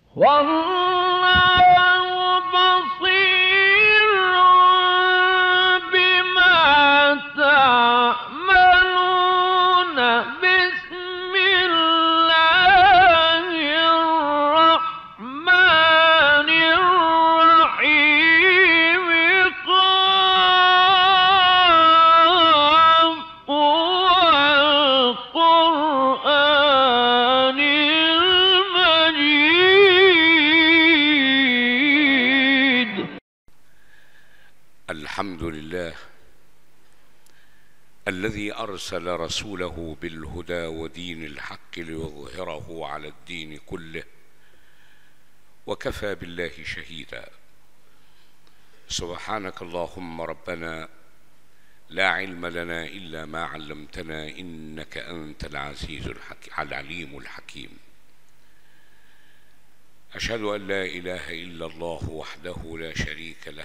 والله بصير بما تعملون بسم الله الرحمن الرحيم قاف والقرآن المجيد الحمد لله الذي ارسل رسوله بالهدى ودين الحق ليظهره على الدين كله وكفى بالله شهيدا سبحانك اللهم ربنا لا علم لنا الا ما علمتنا انك انت العزيز الحكيم العليم الحكيم اشهد ان لا اله الا الله وحده لا شريك له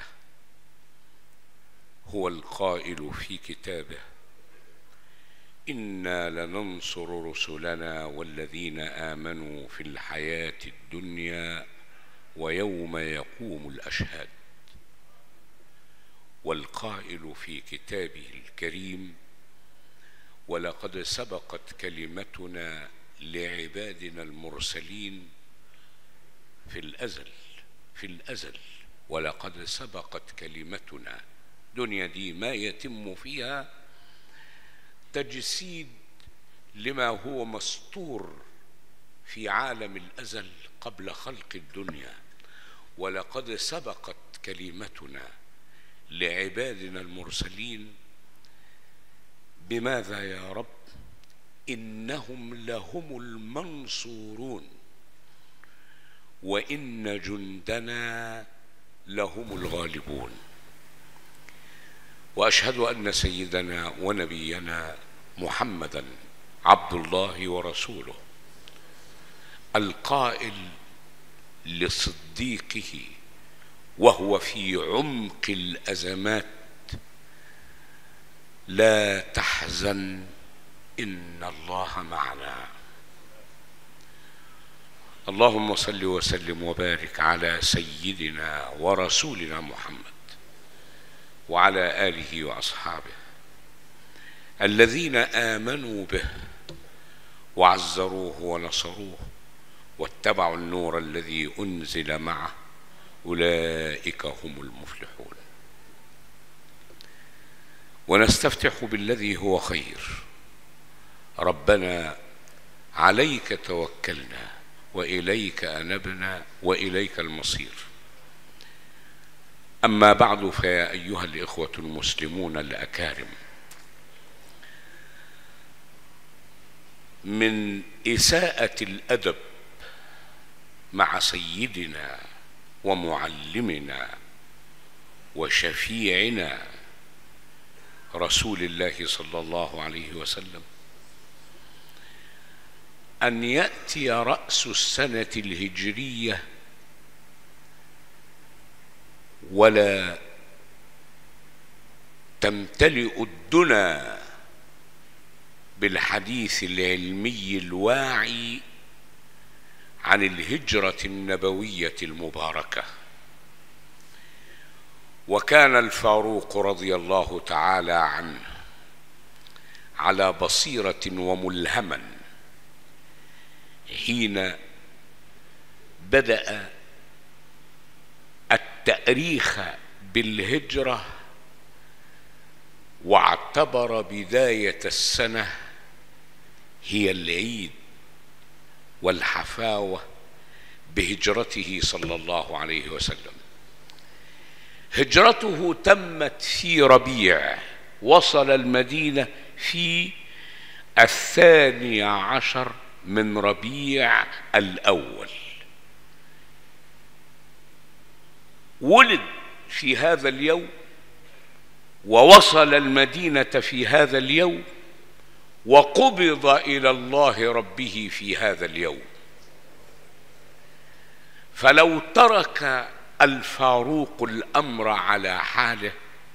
هو القائل في كتابه انا لننصر رسلنا والذين امنوا في الحياه الدنيا ويوم يقوم الاشهاد والقائل في كتابه الكريم ولقد سبقت كلمتنا لعبادنا المرسلين في الازل في الازل ولقد سبقت كلمتنا دنيا دي ما يتم فيها تجسيد لما هو مستور في عالم الازل قبل خلق الدنيا ولقد سبقت كلمتنا لعبادنا المرسلين بماذا يا رب انهم لهم المنصورون وان جندنا لهم الغالبون واشهد ان سيدنا ونبينا محمدا عبد الله ورسوله القائل لصديقه وهو في عمق الازمات لا تحزن ان الله معنا اللهم صل وسلم وبارك على سيدنا ورسولنا محمد وعلى اله واصحابه الذين امنوا به وعزروه ونصروه واتبعوا النور الذي انزل معه اولئك هم المفلحون ونستفتح بالذي هو خير ربنا عليك توكلنا واليك انبنا واليك المصير اما بعد فيا ايها الاخوه المسلمون الاكارم من اساءه الادب مع سيدنا ومعلمنا وشفيعنا رسول الله صلى الله عليه وسلم ان ياتي راس السنه الهجريه ولا تمتلئ الدنا بالحديث العلمي الواعي عن الهجره النبويه المباركه وكان الفاروق رضي الله تعالى عنه على بصيره وملهما حين بدا التاريخ بالهجره واعتبر بدايه السنه هي العيد والحفاوه بهجرته صلى الله عليه وسلم هجرته تمت في ربيع وصل المدينه في الثاني عشر من ربيع الاول ولد في هذا اليوم ووصل المدينه في هذا اليوم وقبض الى الله ربه في هذا اليوم فلو ترك الفاروق الامر على حاله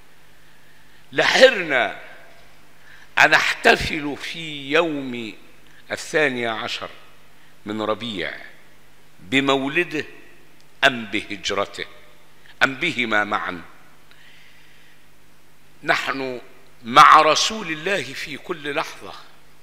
لحرنا ان نحتفل في يوم الثاني عشر من ربيع بمولده ام بهجرته ام بهما معا نحن مع رسول الله في كل لحظه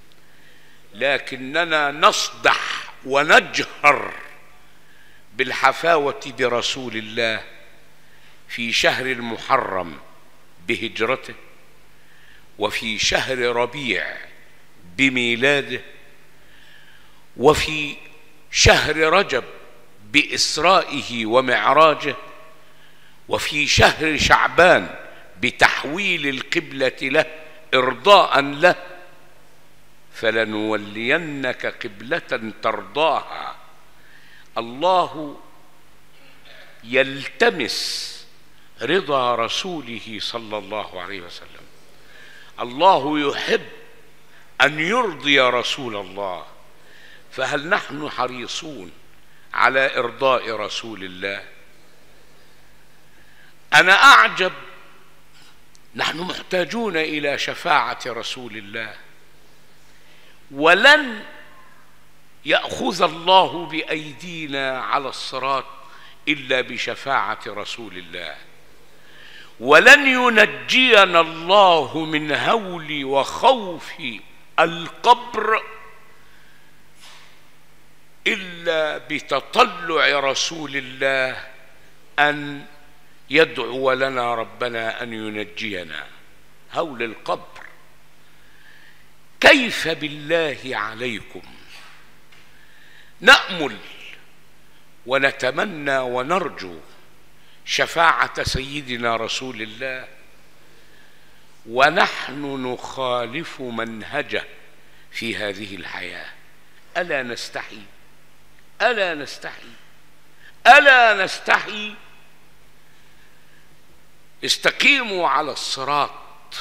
لكننا نصدح ونجهر بالحفاوه برسول الله في شهر المحرم بهجرته وفي شهر ربيع بميلاده وفي شهر رجب باسرائه ومعراجه وفي شهر شعبان بتحويل القبله له ارضاء له فلنولينك قبله ترضاها الله يلتمس رضا رسوله صلى الله عليه وسلم الله يحب ان يرضي رسول الله فهل نحن حريصون على ارضاء رسول الله انا اعجب نحن محتاجون الى شفاعه رسول الله ولن ياخذ الله بايدينا على الصراط الا بشفاعه رسول الله ولن ينجينا الله من هول وخوف القبر الا بتطلع رسول الله ان يدعو لنا ربنا ان ينجينا هول القبر كيف بالله عليكم نامل ونتمنى ونرجو شفاعه سيدنا رسول الله ونحن نخالف منهجه في هذه الحياه الا نستحي الا نستحي الا نستحي استقيموا على الصراط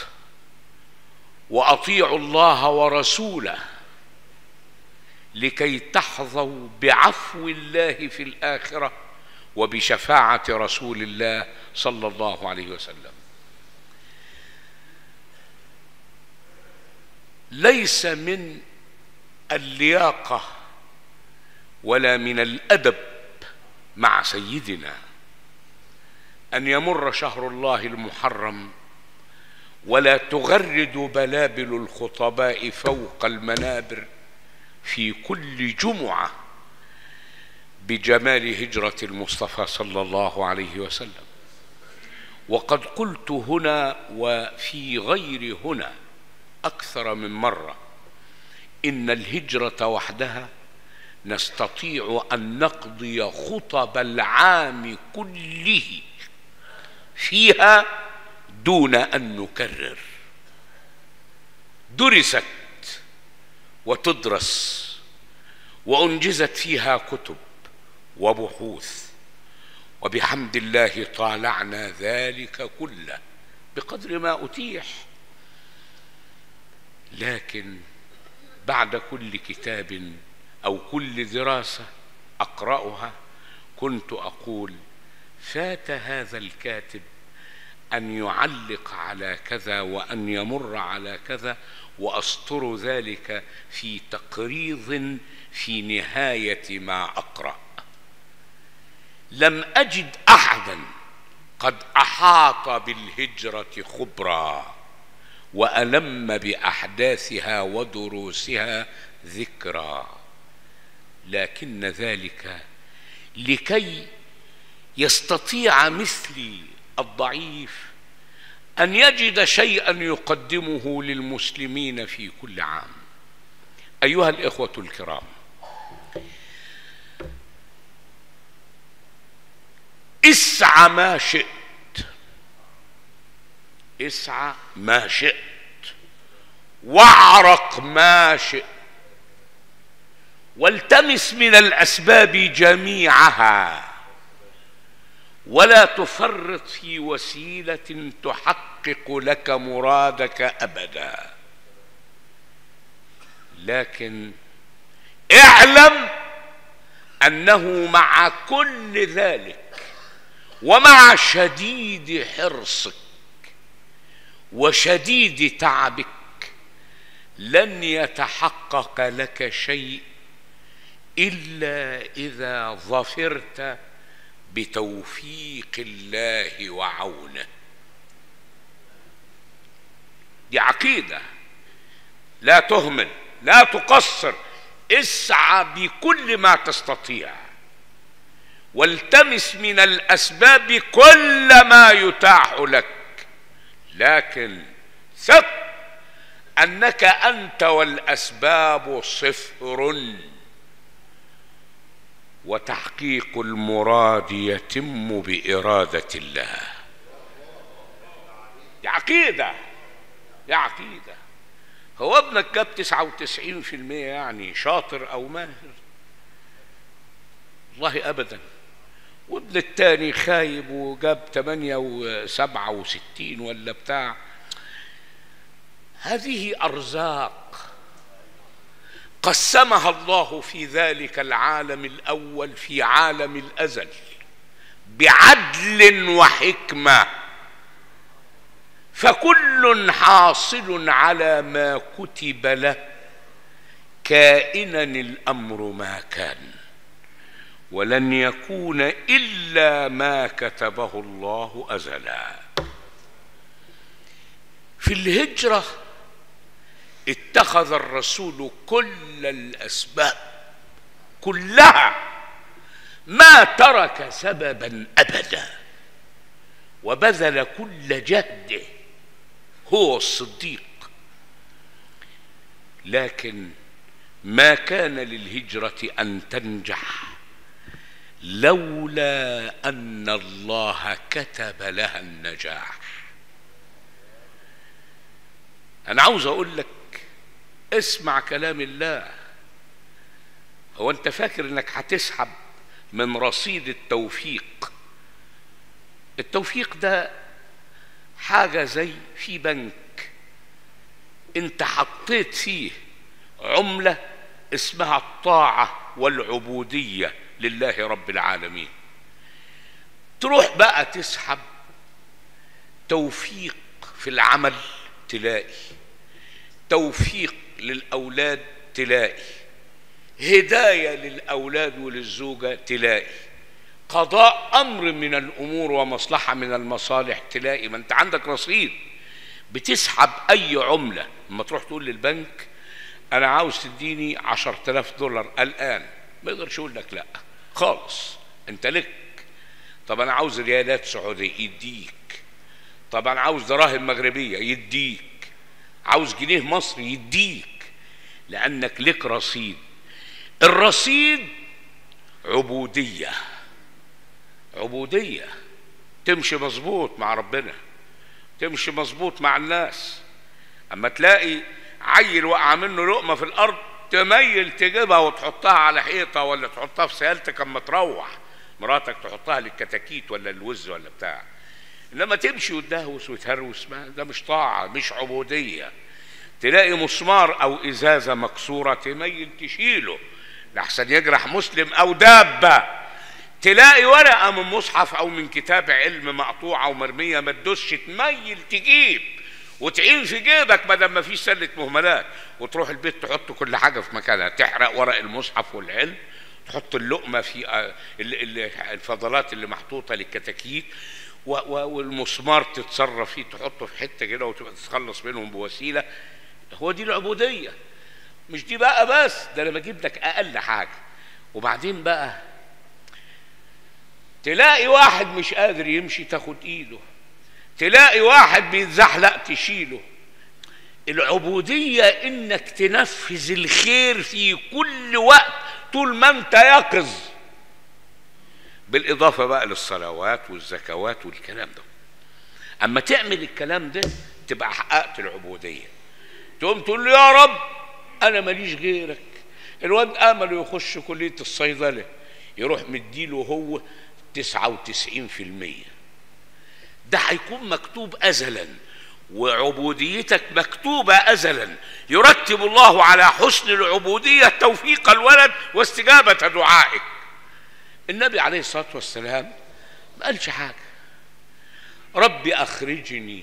واطيعوا الله ورسوله لكي تحظوا بعفو الله في الاخره وبشفاعه رسول الله صلى الله عليه وسلم ليس من اللياقه ولا من الادب مع سيدنا ان يمر شهر الله المحرم ولا تغرد بلابل الخطباء فوق المنابر في كل جمعه بجمال هجره المصطفى صلى الله عليه وسلم وقد قلت هنا وفي غير هنا اكثر من مره ان الهجره وحدها نستطيع ان نقضي خطب العام كله فيها دون ان نكرر درست وتدرس وانجزت فيها كتب وبحوث وبحمد الله طالعنا ذلك كله بقدر ما اتيح لكن بعد كل كتاب او كل دراسه اقراها كنت اقول فات هذا الكاتب ان يعلق على كذا وان يمر على كذا واسطر ذلك في تقريض في نهايه ما اقرا لم اجد احدا قد احاط بالهجره خبرا والم باحداثها ودروسها ذكرى لكن ذلك لكي يستطيع مثلي الضعيف ان يجد شيئا يقدمه للمسلمين في كل عام ايها الاخوه الكرام اسعى ما شئت اسعى ما شئت واعرق ما شئت والتمس من الاسباب جميعها ولا تفرط في وسيله تحقق لك مرادك ابدا لكن اعلم انه مع كل ذلك ومع شديد حرصك وشديد تعبك لن يتحقق لك شيء الا اذا ظفرت بتوفيق الله وعونه دي عقيده لا تهمل لا تقصر اسعى بكل ما تستطيع والتمس من الاسباب كل ما يتاح لك لكن ثق انك انت والاسباب صفر وتحقيق المراد يتم باراده الله دي عقيده دي عقيده هو ابنك جاب 99% يعني شاطر او ماهر والله ابدا وابن التاني خايب وجاب 67 ولا بتاع هذه ارزاق قسمها الله في ذلك العالم الاول في عالم الازل بعدل وحكمه فكل حاصل على ما كتب له كائنا الامر ما كان ولن يكون الا ما كتبه الله ازلا في الهجره اتخذ الرسول كل الاسباب كلها ما ترك سببا ابدا وبذل كل جهده هو الصديق لكن ما كان للهجره ان تنجح لولا ان الله كتب لها النجاح انا عاوز اقول لك اسمع كلام الله هو انت فاكر انك هتسحب من رصيد التوفيق التوفيق ده حاجة زي في بنك انت حطيت فيه عملة اسمها الطاعة والعبودية لله رب العالمين تروح بقى تسحب توفيق في العمل تلاقي توفيق للأولاد تلاقي هداية للأولاد وللزوجة تلاقي قضاء أمر من الأمور ومصلحة من المصالح تلاقي ما أنت عندك رصيد بتسحب أي عملة لما تروح تقول للبنك أنا عاوز تديني عشرة آلاف دولار الآن ما يقدرش يقول لك لا خالص أنت لك طب أنا عاوز ريالات سعودية يديك طب أنا عاوز دراهم مغربية يديك عاوز جنيه مصري يديك لأنك لك رصيد الرصيد عبودية عبودية تمشي مظبوط مع ربنا تمشي مظبوط مع الناس أما تلاقي عيل وقع منه لقمة في الأرض تميل تجيبها وتحطها على حيطة ولا تحطها في سيالتك أما تروح مراتك تحطها للكتاكيت ولا الوز ولا بتاع انما تمشي وتدهوس وتهروس ما ده مش طاعه مش عبوديه تلاقي مسمار او ازازه مكسوره تميل تشيله لحسن يجرح مسلم او دابه تلاقي ورقه من مصحف او من كتاب علم مقطوعه ومرميه ما تدوسش تميل تجيب وتعين في جيبك بدل ما فيش سله مهملات وتروح البيت تحط كل حاجه في مكانها تحرق ورق المصحف والعلم تحط اللقمه في الفضلات اللي محطوطه للكتاكيت والمسمار تتصرف فيه تحطه في حته كده وتبقى تتخلص منهم بوسيله هو دي العبوديه مش دي بقى بس ده انا بجيب لك اقل حاجه وبعدين بقى تلاقي واحد مش قادر يمشي تاخد ايده تلاقي واحد بيتزحلق تشيله العبوديه انك تنفذ الخير في كل وقت طول ما انت يقظ بالإضافة بقى للصلوات والزكوات والكلام ده أما تعمل الكلام ده تبقى حققت العبودية تقوم تقول له يا رب أنا ماليش غيرك الواد أمله يخش كلية الصيدلة يروح مديله هو تسعة وتسعين في المية ده هيكون مكتوب أزلا وعبوديتك مكتوبة أزلا يرتب الله على حسن العبودية توفيق الولد واستجابة دعائك النبي عليه الصلاة والسلام ما قالش حاجة ربي أخرجني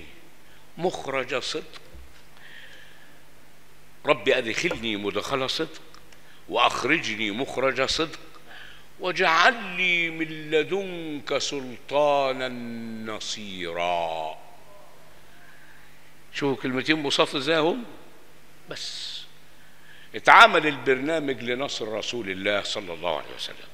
مخرج صدق ربي أدخلني مدخل صدق واخرجني مخرج صدق واجعل لي من لدنك سلطانا نصيرا شوفوا كلمتين بساط ازاي هم بس اتعمل البرنامج لنصر رسول الله صلى الله عليه وسلم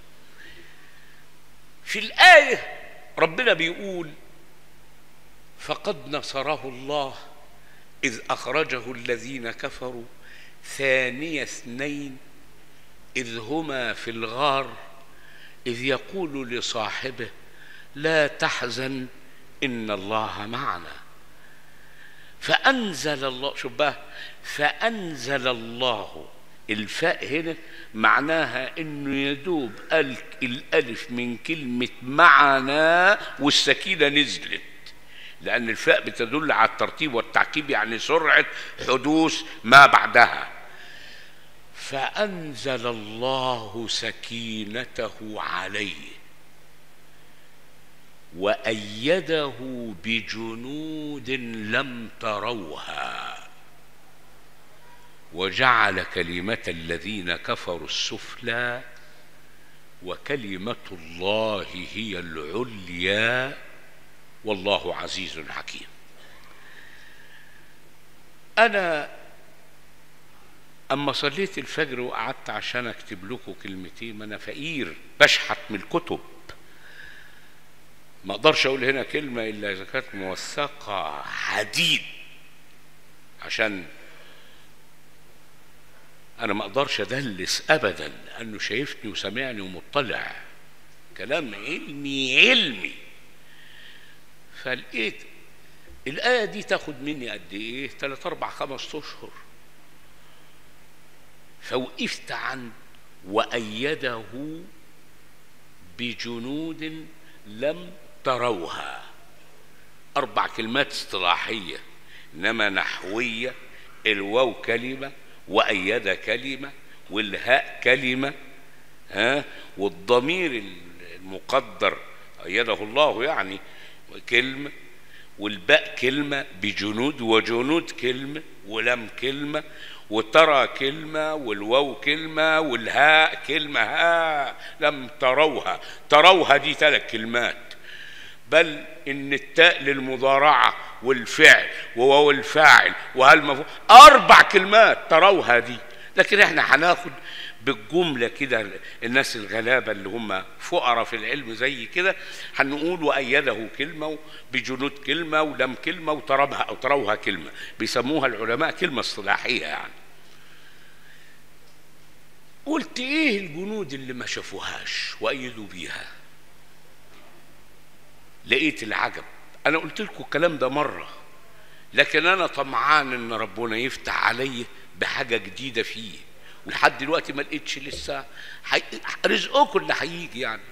في الآية ربنا بيقول فقد نصره الله إذ أخرجه الذين كفروا ثاني اثنين إذ هما في الغار إذ يقول لصاحبه لا تحزن إن الله معنا فأنزل الله شوف بقى فأنزل الله الفاء هنا معناها انه يدوب الالف من كلمة معنا والسكينة نزلت لأن الفاء بتدل على الترتيب والتعقيب يعني سرعة حدوث ما بعدها فأنزل الله سكينته عليه وأيده بجنود لم تروها وجعل كلمة الذين كفروا السفلى وكلمة الله هي العليا والله عزيز حكيم أنا أما صليت الفجر وقعدت عشان أكتب لكم كلمتين ما أنا فقير بشحت من الكتب ما أقدرش أقول هنا كلمة إلا إذا كانت موثقة حديد عشان انا ما اقدرش ادلس ابدا لانه شايفني وسامعني ومطلع كلام علمي علمي فلقيت الآية دي تاخد مني قد إيه؟ ثلاث أربع خمس أشهر فوقفت عن وأيده بجنود لم تروها أربع كلمات اصطلاحية إنما نحوية الواو كلمة وأيد كلمة والهاء كلمة ها والضمير المقدر أيده الله يعني كلمة والباء كلمة بجنود وجنود كلمة ولم كلمة وترى كلمة والواو كلمة والهاء كلمة ها لم تروها تروها دي ثلاث كلمات بل ان التاء للمضارعه والفعل وواو الفاعل وهل اربع كلمات تروها دي لكن احنا هناخد بالجمله كده الناس الغلابه اللي هم فقراء في العلم زي كده هنقول وايده كلمه بجنود كلمه ولم كلمه وتربها او تروها كلمه بيسموها العلماء كلمه اصطلاحيه يعني قلت ايه الجنود اللي ما شافوهاش وايدوا بيها لقيت العجب انا قلت لكم الكلام ده مره لكن انا طمعان ان ربنا يفتح علي بحاجه جديده فيه ولحد دلوقتي ما لقيتش لسه حي... رزقكم اللي هيجي يعني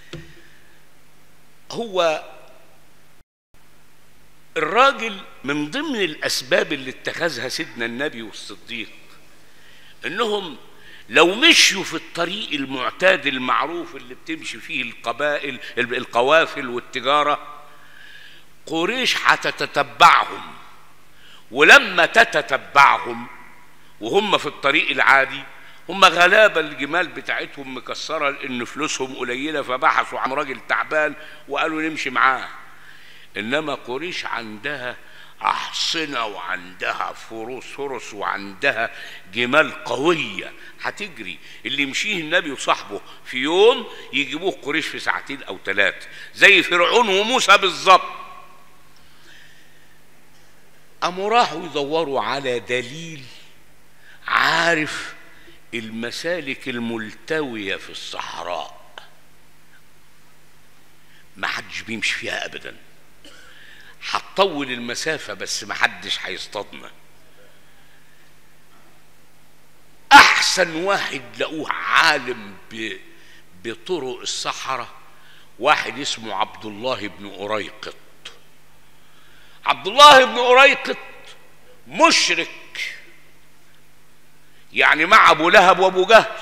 هو الراجل من ضمن الاسباب اللي اتخذها سيدنا النبي والصديق انهم لو مشوا في الطريق المعتاد المعروف اللي بتمشي فيه القبائل القوافل والتجاره قريش هتتتبعهم ولما تتتبعهم وهم في الطريق العادي هم غلابة الجمال بتاعتهم مكسرة لأن فلوسهم قليلة فبحثوا عن راجل تعبان وقالوا نمشي معاه إنما قريش عندها أحصنة وعندها فروس فرس وعندها جمال قوية هتجري اللي يمشيه النبي وصاحبه في يوم يجيبوه قريش في ساعتين أو ثلاثة زي فرعون وموسى بالظبط قاموا راحوا يدوروا على دليل عارف المسالك الملتوية في الصحراء ما حدش بيمشي فيها أبداً هتطول المسافة بس محدش هيصطادنا أحسن واحد لقوه عالم ب... بطرق الصحراء واحد اسمه عبد الله بن أريقط عبد الله بن أريقط مشرك يعني مع أبو لهب وأبو جهل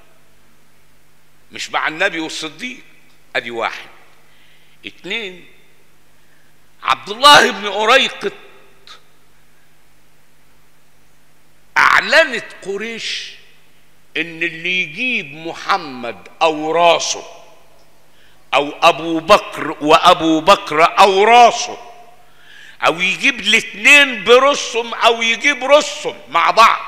مش مع النبي والصديق أدي واحد اتنين عبد الله بن أريقط أعلنت قريش ان اللي يجيب محمد او راسه او ابو بكر وابو بكر او راسه او يجيب الاثنين برسهم او يجيب رسهم مع بعض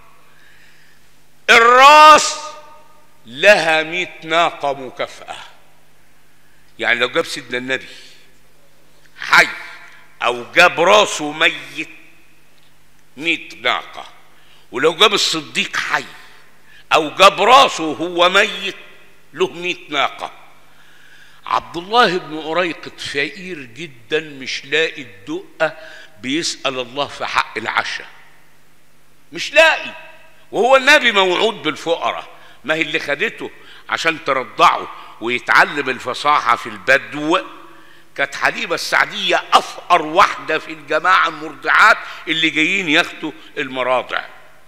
الراس لها مئة ناقة مكافأة يعني لو جاب سيدنا النبي حي او جاب راسه ميت مئة ناقة ولو جاب الصديق حي او جاب راسه هو ميت له مئة ناقة عبد الله بن أريقط فقير جدا مش لاقي الدقة بيسأل الله في حق العشاء مش لاقي وهو النبي موعود بالفقراء ما هي اللي خدته عشان ترضعه ويتعلم الفصاحة في البدو كانت حليمة السعدية أفقر واحدة في الجماعة المرضعات اللي جايين ياخدوا المراضع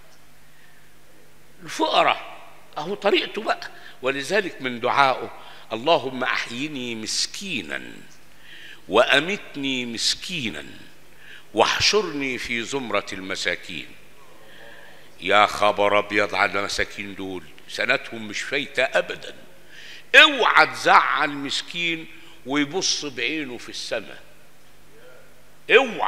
الفقراء أهو طريقته بقى ولذلك من دعائه اللهم أحيني مسكينا وأمتني مسكينا واحشرني في زمرة المساكين يا خبر أبيض على المساكين دول سنتهم مش فايتة أبدا اوعى تزعل مسكين ويبص بعينه في السماء اوعى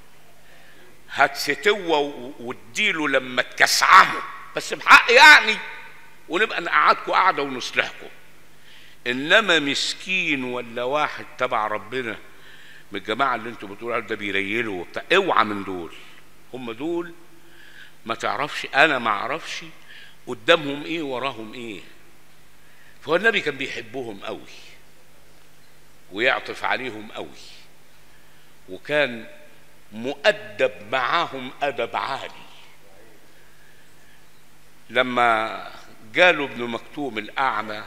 هتستوى واديله لما تكسعمه بس بحق يعني ونبقى نقعدكم قعده ونصلحكم انما مسكين ولا واحد تبع ربنا من الجماعه اللي انتوا بتقولوا عليه ده بيريلوا وبتاع اوعى من دول هم دول ما تعرفش انا ما اعرفش قدامهم ايه وراهم ايه فهو النبي كان بيحبهم قوي ويعطف عليهم قوي وكان مؤدب معاهم ادب عالي لما جاله ابن مكتوم الاعمى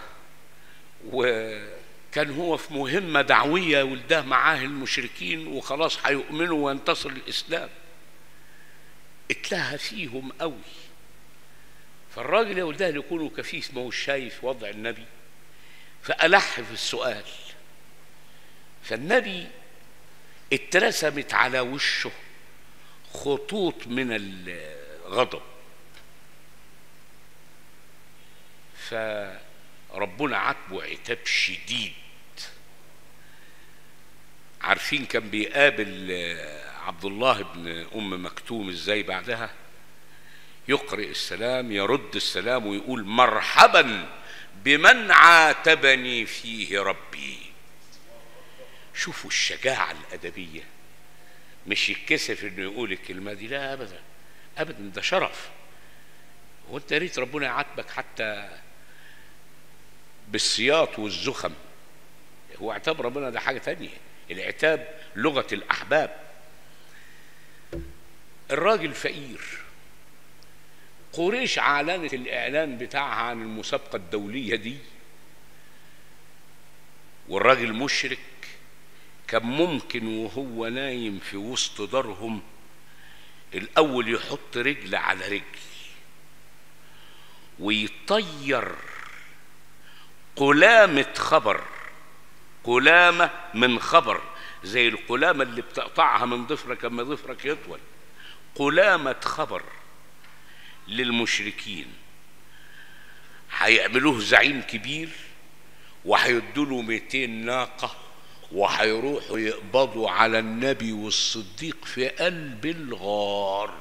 وكان هو في مهمة دعوية ولده معاه المشركين وخلاص هيؤمنوا وينتصر الإسلام اتلهى فيهم قوي فالراجل يا ولده يكونوا كفيف ما هو شايف وضع النبي فألح في السؤال فالنبي اترسمت على وشه خطوط من الغضب فربنا عاتبه عتاب شديد عارفين كان بيقابل عبد الله بن ام مكتوم ازاي بعدها يقرئ السلام يرد السلام ويقول مرحبا بمن عاتبني فيه ربي شوفوا الشجاعة الأدبية مش يتكسف انه يقول الكلمة دي لا أبدا أبدا ده شرف وانت يا ريت ربنا يعاتبك حتى بالسياط والزخم هو عتاب ربنا ده حاجة تانية العتاب لغة الأحباب الراجل فقير قريش أعلنت الإعلان بتاعها عن المسابقة الدولية دي والراجل مشرك كان ممكن وهو نايم في وسط دارهم الأول يحط رجل على رجل ويطير قلامة خبر قلامة من خبر زي القلامة اللي بتقطعها من ضفرك اما ضفرك يطول قلامة خبر للمشركين هيعملوه زعيم كبير وهيدوا له 200 ناقة وهيروحوا يقبضوا على النبي والصديق في قلب الغار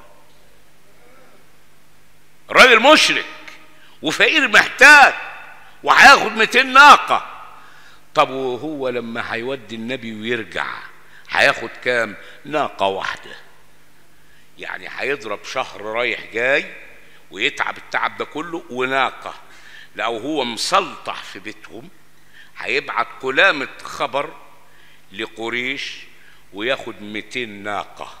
راجل مشرك وفقير محتاج وهياخد 200 ناقة طب وهو لما هيودي النبي ويرجع هياخد كام ناقة واحدة يعني هيضرب شهر رايح جاي ويتعب التعب ده كله وناقة لو هو مسلطح في بيتهم هيبعت قلامة خبر لقريش وياخد 200 ناقة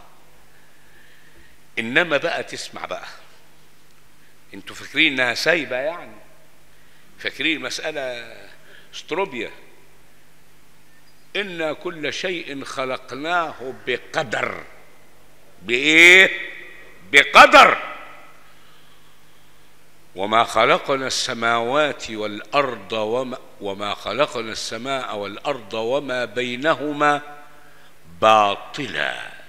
إنما بقى تسمع بقى انتوا فاكرين انها سايبة يعني فاكرين مسألة استروبيا إن كل شيء خلقناه بقدر بإيه؟ بقدر وما خلقنا السماوات والأرض وما, وما خلقنا السماء والأرض وما بينهما باطلا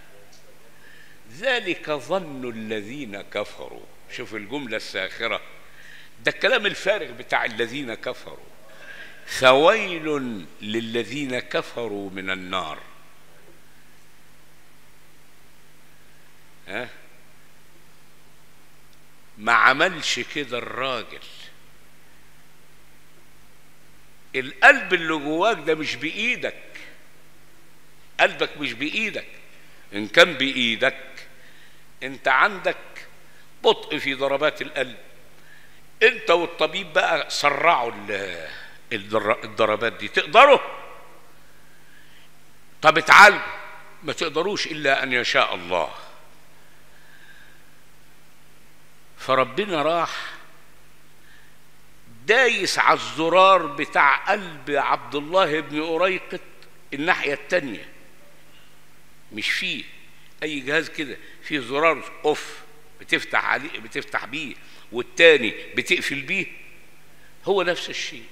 ذلك ظن الذين كفروا شوف الجملة الساخرة ده الكلام الفارغ بتاع الذين كفروا فويل للذين كفروا من النار ها ما عملش كده الراجل القلب اللي جواك ده مش بايدك قلبك مش بايدك ان كان بايدك انت عندك بطء في ضربات القلب انت والطبيب بقى سرعوا ال- الضر- الضربات دي تقدروا طب اتعالجوا ما تقدروش الا ان يشاء الله فربنا راح دايس على الزرار بتاع قلب عبد الله بن أريقط الناحية التانية مش فيه أي جهاز كده فيه زرار أوف بتفتح عليه بتفتح بيه والتاني بتقفل بيه هو نفس الشيء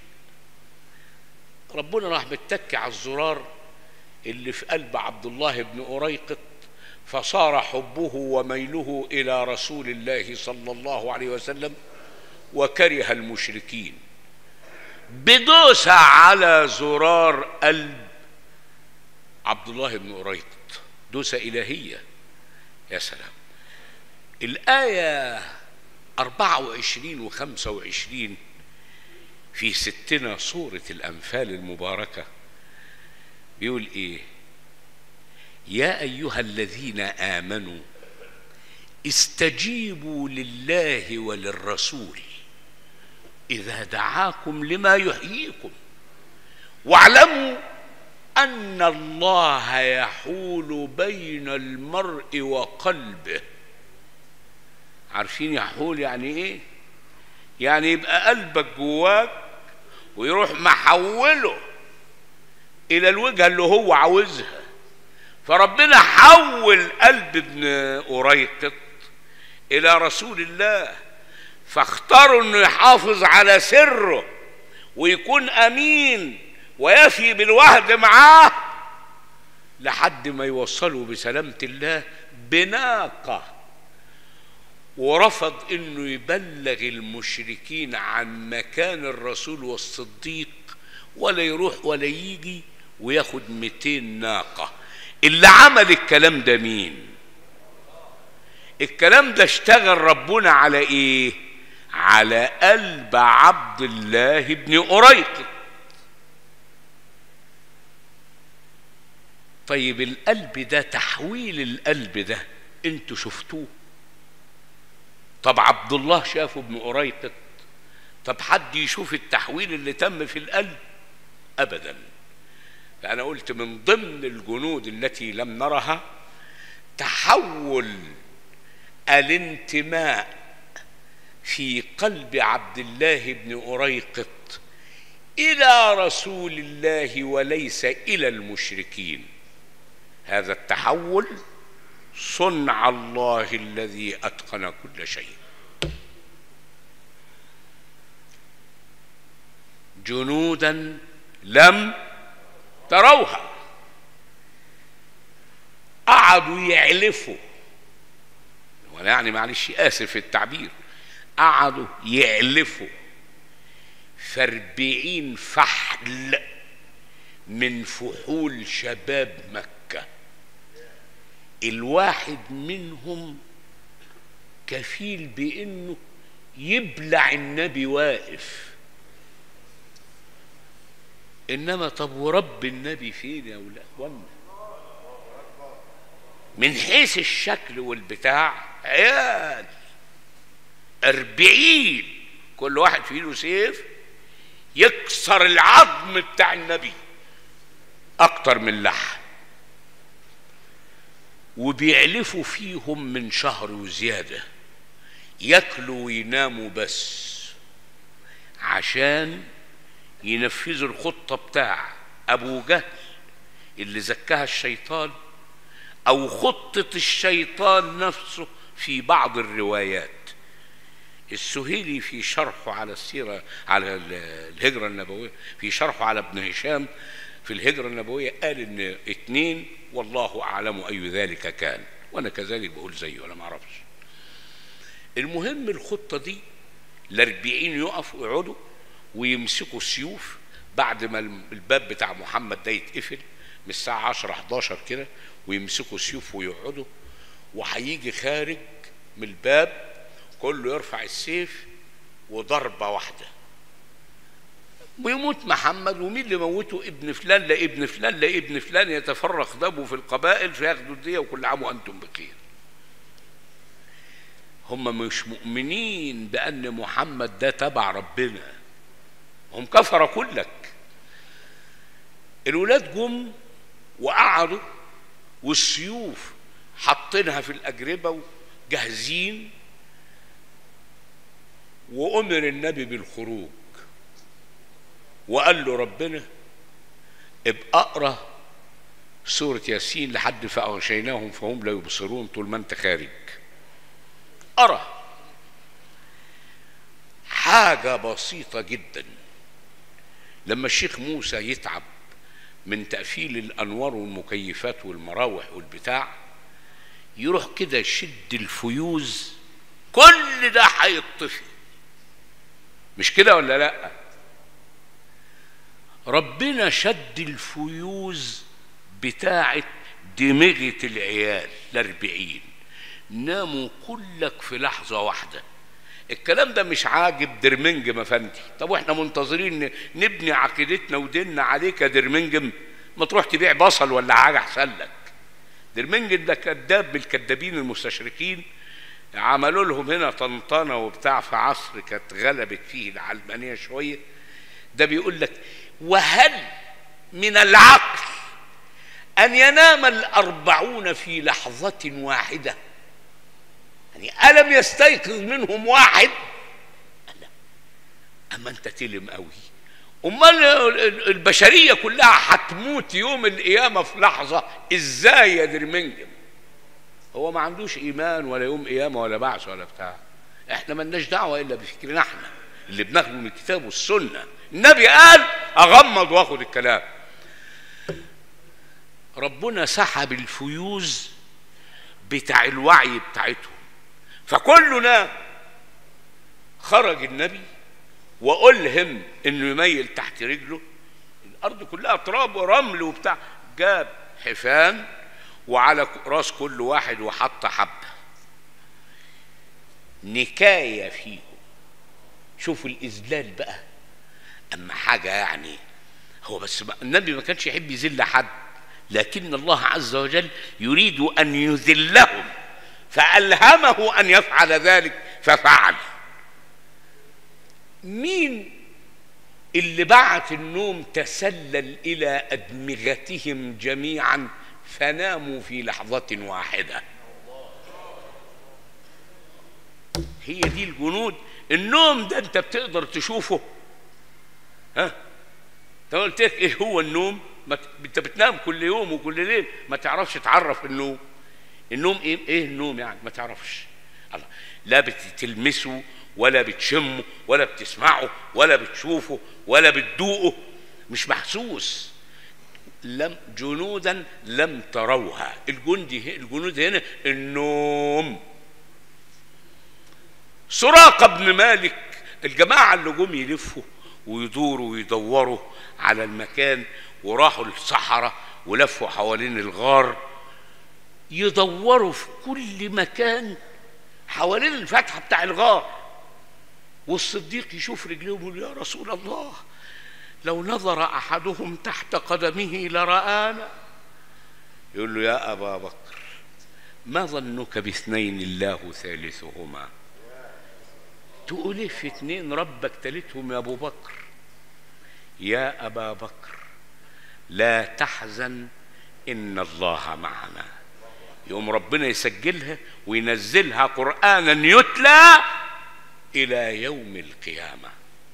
ربنا راح متك على الزرار اللي في قلب عبد الله بن أريقط فصار حبه وميله إلى رسول الله صلى الله عليه وسلم وكره المشركين بدوسة على زرار قلب عبد الله بن أريقط دوسة إلهية يا سلام الآية 24 و 25 في ستنا سورة الأنفال المباركة بيقول إيه يا أيها الذين آمنوا استجيبوا لله وللرسول إذا دعاكم لما يحييكم واعلموا أن الله يحول بين المرء وقلبه عارفين يحول يعني إيه؟ يعني يبقى قلبك جواك ويروح محوله إلى الوجهة اللي هو عاوزها فربنا حول قلب ابن أريقط إلى رسول الله فاختاروا انه يحافظ على سره ويكون امين ويفي بالوعد معاه لحد ما يوصلوا بسلامة الله بناقة ورفض انه يبلغ المشركين عن مكان الرسول والصديق ولا يروح ولا يجي وياخد 200 ناقة اللي عمل الكلام ده مين الكلام ده اشتغل ربنا على ايه على قلب عبد الله بن أريقط طيب القلب ده تحويل القلب ده انتوا شفتوه طب عبد الله شافه ابن أريقط طب حد يشوف التحويل اللي تم في القلب أبدا فأنا قلت من ضمن الجنود التي لم نرها تحول الانتماء في قلب عبد الله بن أريقط إلى رسول الله وليس إلى المشركين هذا التحول صنع الله الذي أتقن كل شيء جنودا لم تروها قعدوا يعلفوا وانا يعني معلش اسف في التعبير قعدوا يعلفوا في أربعين فحل من فحول شباب مكة الواحد منهم كفيل بأنه يبلع النبي واقف إنما طب ورب النبي فين يا ولاد أخوانا من حيث الشكل والبتاع عيال أربعين كل واحد في ايده سيف يكسر العظم بتاع النبي أكتر من لحم وبيعلفوا فيهم من شهر وزيادة ياكلوا ويناموا بس عشان ينفذوا الخطة بتاع أبو جهل اللي زكاها الشيطان أو خطة الشيطان نفسه في بعض الروايات السهيلي في شرحه على السيرة على الهجرة النبوية في شرحه على ابن هشام في الهجرة النبوية قال إن اتنين والله أعلم أي ذلك كان وأنا كذلك بقول زيه أنا ما أعرفش المهم الخطة دي الأربعين يقفوا يقعدوا ويمسكوا السيوف بعد ما الباب بتاع محمد ده يتقفل من الساعة 10 11 كده ويمسكوا سيوف ويقعدوا وهيجي خارج من الباب كله يرفع السيف وضربة واحدة ويموت محمد ومين اللي موته ابن فلان لا ابن فلان لا ابن فلان يتفرق دمه في القبائل فياخدوا الدية وكل عام وأنتم بخير هم مش مؤمنين بأن محمد ده تبع ربنا هم كفر كلك الولاد جم وقعدوا والسيوف حاطينها في الأجربة وجاهزين وأمر النبي بالخروج وقال له ربنا ابقى اقرا سورة ياسين لحد فأغشيناهم فهم لا يبصرون طول ما انت خارج أرى حاجة بسيطة جدا لما الشيخ موسى يتعب من تقفيل الأنوار والمكيفات والمراوح والبتاع يروح كده يشد الفيوز كل ده هيطفي مش كده ولا لا ربنا شد الفيوز بتاعت دماغة العيال الأربعين ناموا كلك في لحظة واحدة الكلام ده مش عاجب درمنجم افندي طب واحنا منتظرين نبني عقيدتنا وديننا عليك يا درمنجم ما تروح تبيع بصل ولا حاجه احسن لك درمنجم ده كذاب بالكذابين المستشرقين عملوا لهم هنا طنطنه وبتاع في عصر كانت غلبت فيه العلمانيه شويه ده بيقول لك وهل من العقل ان ينام الاربعون في لحظه واحده يعني ألم يستيقظ منهم واحد لا أما أنت تلم قوي أمال البشرية كلها هتموت يوم القيامة في لحظة إزاي يا درمنجم هو ما عندوش إيمان ولا يوم قيامة ولا بعث ولا بتاع إحنا ملناش دعوة إلا بفكرنا إحنا اللي بناخده من الكتاب والسنة النبي قال أغمض وآخد الكلام ربنا سحب الفيوز بتاع الوعي بتاعتهم فكلنا خرج النبي وألهم انه يميل تحت رجله الارض كلها تراب ورمل وبتاع جاب حفان وعلى راس كل واحد وحط حبه نكايه فيهم شوفوا الاذلال بقى اما حاجه يعني هو بس ما النبي ما كانش يحب يذل حد لكن الله عز وجل يريد ان يذلهم فألهمه أن يفعل ذلك ففعل مين اللي بعت النوم تسلل إلى أدمغتهم جميعا فناموا في لحظة واحدة هي دي الجنود النوم ده انت بتقدر تشوفه ها انت قلت لك ايه هو النوم ما انت بتنام كل يوم وكل ليل ما تعرفش تعرف النوم النوم ايه ايه النوم يعني ما تعرفش الله لا بتلمسه ولا بتشمه ولا بتسمعه ولا بتشوفه ولا بتدوقه مش محسوس لم جنودا لم تروها الجندي الجنود هنا النوم سراقه بن مالك الجماعه اللي جم يلفوا ويدوروا ويدوروا على المكان وراحوا الصحراء ولفوا حوالين الغار يدوروا في كل مكان حوالين الفتحة بتاع الغار والصديق يشوف رجليهم يقول يا رسول الله لو نظر أحدهم تحت قدمه لرآنا يقول له يا أبا بكر ما ظنك باثنين الله ثالثهما تقول ايه في اتنين ربك تالتهم يا ابو بكر يا ابا بكر لا تحزن ان الله معنا يوم ربنا يسجلها وينزلها قرانا يتلى الى يوم القيامه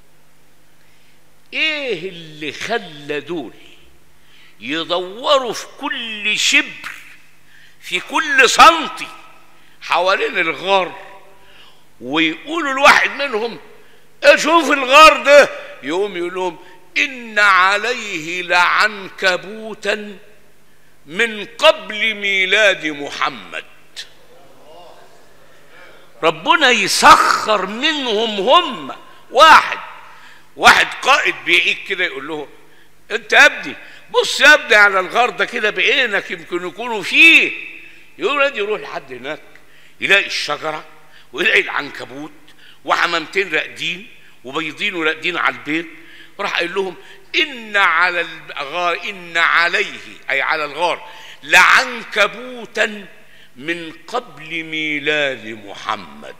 ايه اللي خلى دول يدوروا في كل شبر في كل سنتي حوالين الغار ويقولوا الواحد منهم اشوف الغار ده يقوم يقول لهم ان عليه لعنكبوتا من قبل ميلاد محمد ربنا يسخر منهم هم واحد واحد قائد بيعيك كده يقول له انت يا ابني بص يا ابني على الغار ده كده بعينك يمكن يكونوا فيه يقول ادي يروح لحد هناك يلاقي الشجره ويلاقي العنكبوت وحمامتين راقدين وبيضين وراقدين على البيت راح قايل لهم ان على الغار ان عليه اي على الغار لعنكبوتا من قبل ميلاد محمد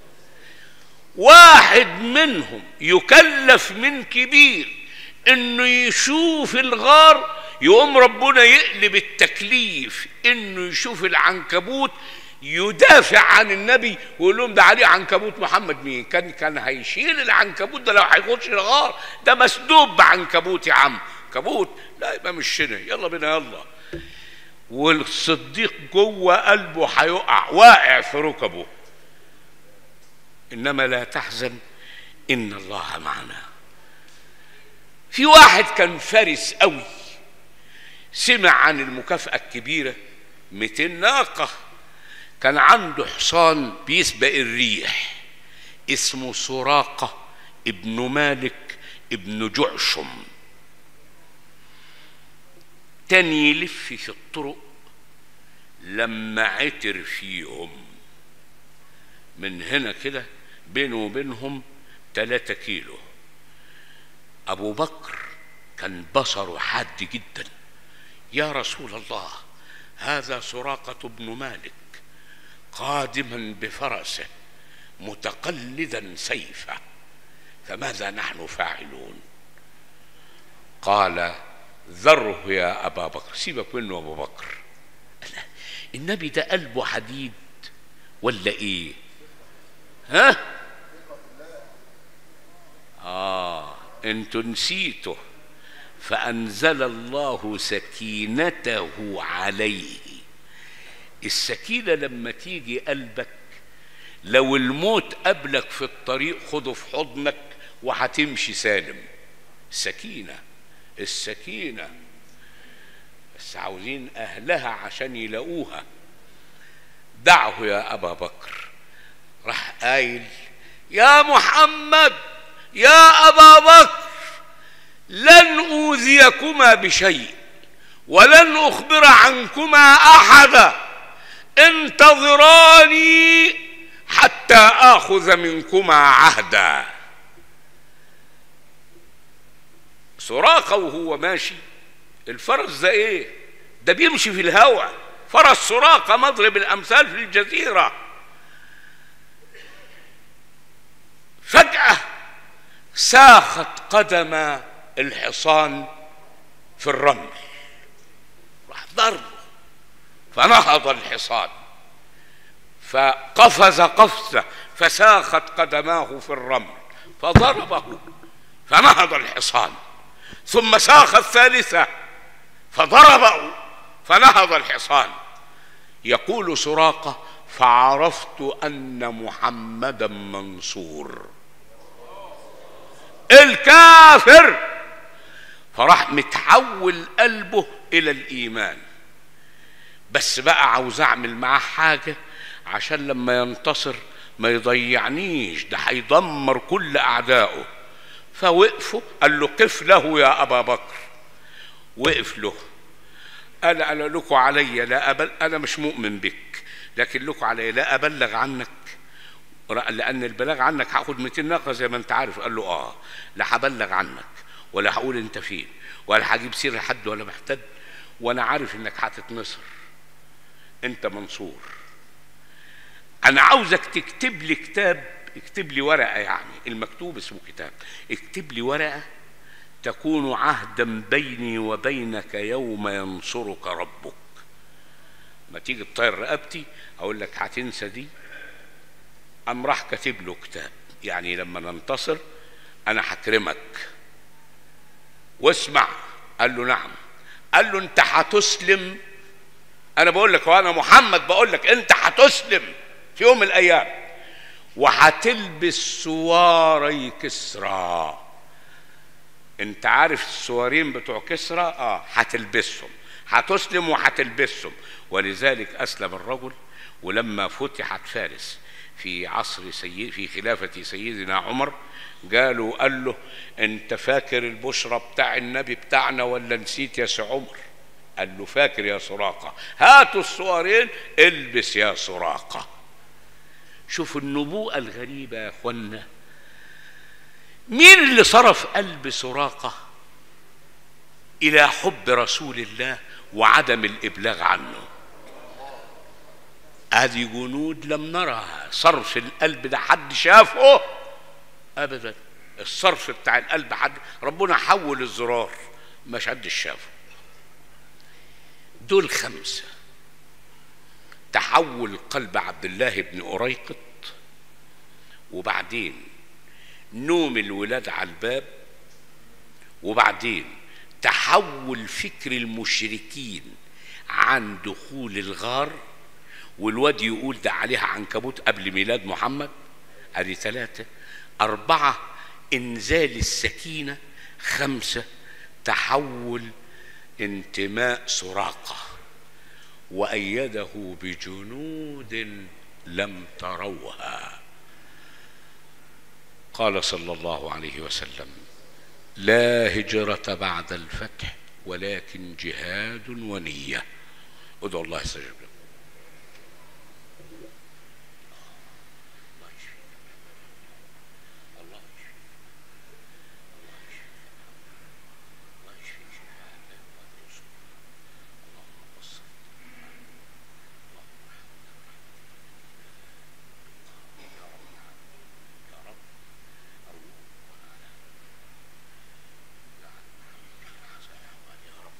واحد منهم يكلف من كبير انه يشوف الغار يقوم ربنا يقلب التكليف انه يشوف العنكبوت يدافع عن النبي ويقول لهم ده عليه عنكبوت محمد مين كان كان هيشيل العنكبوت ده لو هيخش الغار ده مسدوب بعنكبوت يا عم كبوت لا يبقى مش هنا يلا بينا يلا والصديق جوه قلبه هيقع واقع في ركبه انما لا تحزن ان الله معنا في واحد كان فارس قوي سمع عن المكافأة الكبيرة 200 ناقة كان عنده حصان بيسبق الريح اسمه سراقة ابن مالك ابن جعشم تاني يلف في الطرق لما عتر فيهم من هنا كده بينه وبينهم تلاتة كيلو أبو بكر كان بصره حاد جدا يا رسول الله هذا سراقة بن مالك قادما بفرسه متقلدا سيفه فماذا نحن فاعلون قال ذره يا أبا بكر سيبك منه أبو بكر لا، النبي ده قلبه حديد ولا إيه ها آه انتوا نسيتوا فأنزل الله سكينته عليه السكينة لما تيجي قلبك لو الموت قبلك في الطريق خده في حضنك وهتمشي سالم سكينة السكينة بس عاوزين أهلها عشان يلاقوها دعه يا أبا بكر راح قايل يا محمد يا أبا بكر لن أوذيكما بشيء ولن أخبر عنكما أحدا انتظراني حتى آخذ منكما عهدا سراقة وهو ماشي الفرس ده ايه ده بيمشي في الهواء فرس سراقة مضرب الأمثال في الجزيرة فجأة ساخت قدم الحصان في الرمل راح ضربه فنهض الحصان فقفز قفزة فساخت قدماه في الرمل فضربه فنهض الحصان ثم ساخ الثالثة فضربه فنهض الحصان يقول سراقة فعرفت أن محمدا منصور الكافر فراح متحول قلبه إلى الإيمان بس بقى عاوز أعمل معاه حاجة عشان لما ينتصر ما يضيعنيش ده هيدمر كل أعدائه فوقفوا قال له قف له يا أبا بكر وقف له قال أنا لكم علي لا أبل أنا مش مؤمن بك لكن لكم علي لا أبلغ عنك لأن البلاغ عنك هاخد 200 ناقة زي ما أنت عارف قال له آه لا هبلغ عنك ولا هقول أنت فين ولا هجيب سير حد ولا محتد وأنا عارف إنك هتتنصر أنت منصور أنا عاوزك تكتب لي كتاب اكتب لي ورقة يعني المكتوب اسمه كتاب اكتب لي ورقة تكون عهدا بيني وبينك يوم ينصرك ربك ما تيجي تطير رقبتي اقول لك هتنسى دي قام راح كاتب له كتاب يعني لما ننتصر انا هكرمك واسمع قال له نعم قال له انت هتسلم انا بقول لك وانا محمد بقول لك انت هتسلم في يوم من الايام وهتلبس سواري كسرى انت عارف السوارين بتوع كسرى اه هتلبسهم هتسلم وهتلبسهم ولذلك اسلم الرجل ولما فتحت فارس في عصر سيد في خلافة سيدنا عمر قالوا قال له انت فاكر البشرى بتاع النبي بتاعنا ولا نسيت يا سي عمر قال له فاكر يا سراقة هاتوا الصورين البس يا سراقة شوف النبوءة الغريبة يا اخوانا مين اللي صرف قلب سراقة إلى حب رسول الله وعدم الإبلاغ عنه هذه جنود لم نرها صرف القلب ده حد شافه ابدا الصرف بتاع القلب حد ربنا حول الزرار مش حد شافه دول خمسه تحول قلب عبد الله بن أريقط وبعدين نوم الولاد على الباب وبعدين تحول فكر المشركين عن دخول الغار والواد يقول ده عليها عنكبوت قبل ميلاد محمد ادي ثلاثة أربعة إنزال السكينة خمسة تحول انتماء سراقة وأيده بجنود لم تروها قال صلى الله عليه وسلم لا هجرة بعد الفتح ولكن جهاد ونية ادعوا الله يستجيب لكم الله يشفيك. الله يشفيك. الله يشفيك شفاء لا يغادر سقما. اللهم بصر اللهم ارحمنا يا رب أرجوك وأنا جعل محمد في أحسن أحوال يا رب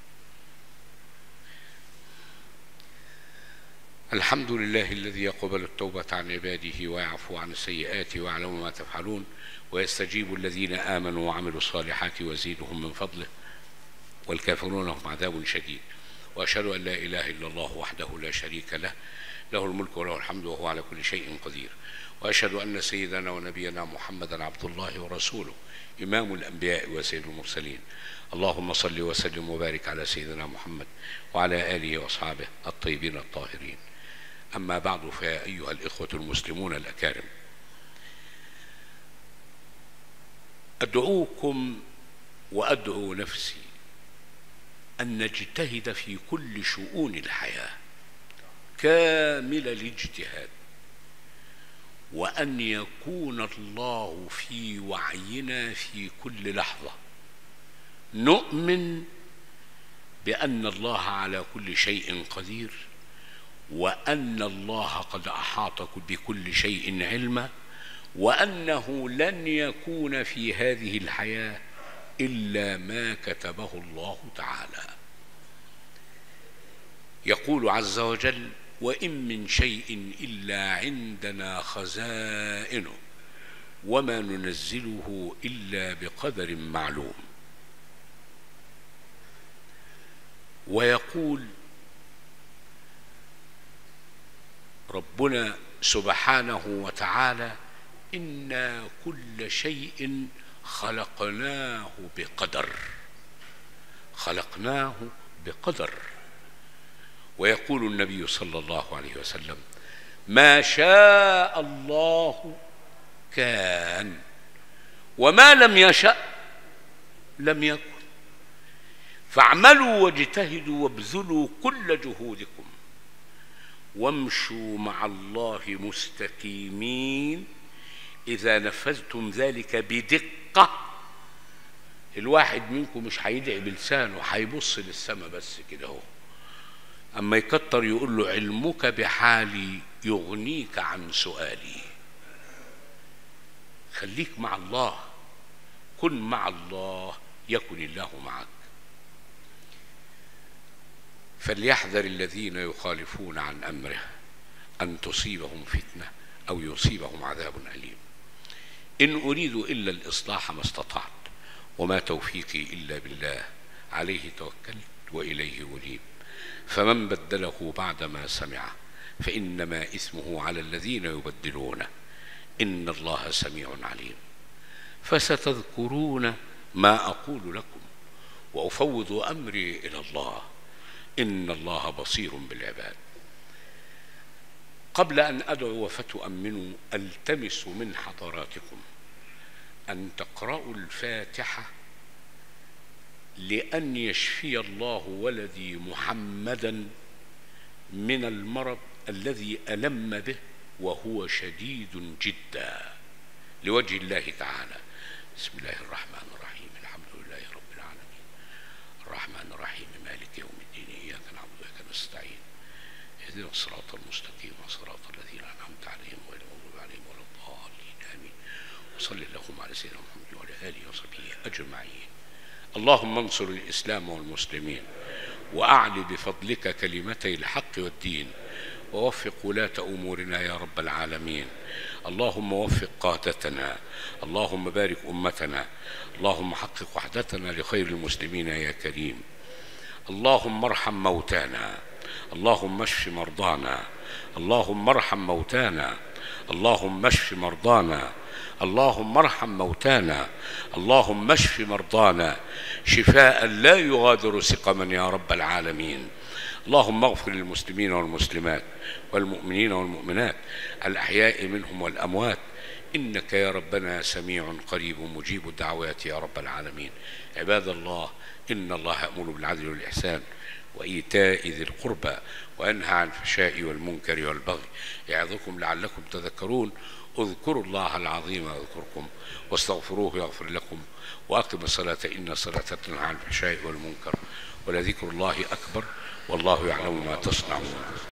الحمد لله الذي يقبل التوبة عن عباده ويعفو عن السيئات ويعلم ما تفعلون ويستجيب الذين آمنوا وعملوا الصالحات ويزيدهم من فضله والكافرون لهم عذاب شديد وأشهد أن لا إله إلا الله وحده لا شريك له له الملك وله الحمد وهو على كل شيء قدير وأشهد أن سيدنا ونبينا محمدا عبد الله ورسوله إمام الأنبياء وسيد المرسلين اللهم صل وسلم وبارك على سيدنا محمد وعلى آله وأصحابه الطيبين الطاهرين أما بعد فيا أيها الإخوة المسلمون الأكارم أدعوكم وأدعو نفسي أن نجتهد في كل شؤون الحياة كامل الاجتهاد وأن يكون الله في وعينا في كل لحظة نؤمن بأن الله على كل شيء قدير وأن الله قد أحاط بكل شيء علما وأنه لن يكون في هذه الحياة إلا ما كتبه الله تعالى يقول عز وجل وإن من شيء إلا عندنا خزائنه وما ننزله إلا بقدر معلوم ويقول ربنا سبحانه وتعالى إنا كل شيء خلقناه بقدر خلقناه بقدر ويقول النبي صلى الله عليه وسلم ما شاء الله كان وما لم يشأ لم يكن فاعملوا واجتهدوا وابذلوا كل جهودكم وامشوا مع الله مستقيمين إذا نفذتم ذلك بدقة الواحد منكم مش هيدعي بلسانه هيبص للسماء بس كده اهو أما يكتر يقول له علمك بحالي يغنيك عن سؤالي خليك مع الله كن مع الله يكن الله معك فليحذر الذين يخالفون عن امره ان تصيبهم فتنه او يصيبهم عذاب اليم ان اريد الا الاصلاح ما استطعت وما توفيقي الا بالله عليه توكلت واليه انيب فمن بدله بعدما سمعه فانما اثمه على الذين يبدلونه ان الله سميع عليم فستذكرون ما اقول لكم وافوض امري الى الله ان الله بصير بالعباد قبل أن أدعو فتؤمنوا ألتمس من حضراتكم أن تقرأوا الفاتحة لأن يشفي الله ولدي محمدا من المرض الذي ألم به وهو شديد جدا لوجه الله تعالى بسم الله الرحمن الرحيم الحمد لله رب العالمين الرحمن الرحيم مالك يوم الدين إياك نعبد وإياك نستعين اهدنا الصراط المستقيم صراط الذين أنعمت عليهم غير المغضوب عليهم ولا الضالين آمين وصل اللهم على سيدنا محمد وعلى آله وصحبه أجمعين اللهم انصر الإسلام والمسلمين وأعل بفضلك كلمتي الحق والدين ووفق ولاة أمورنا يا رب العالمين اللهم وفق قادتنا اللهم بارك أمتنا اللهم حقق وحدتنا لخير المسلمين يا كريم اللهم ارحم موتانا اللهم اشف مرضانا اللهم ارحم موتانا اللهم اشف مرضانا اللهم ارحم موتانا اللهم اشف مرضانا شفاء لا يغادر سقما يا رب العالمين اللهم اغفر للمسلمين والمسلمات والمؤمنين والمؤمنات الأحياء منهم والأموات إنك يا ربنا سميع قريب مجيب الدعوات يا رب العالمين عباد الله إن الله يأمر بالعدل والإحسان وإيتاء ذي القربى وينهى عن الفحشاء والمنكر والبغي يعظكم لعلكم تذكرون اذكروا الله العظيم يذكركم واستغفروه يغفر لكم وأقم الصلاة إن الصلاة تنهى عن الفحشاء والمنكر ولذكر الله أكبر والله يعلم ما تصنعون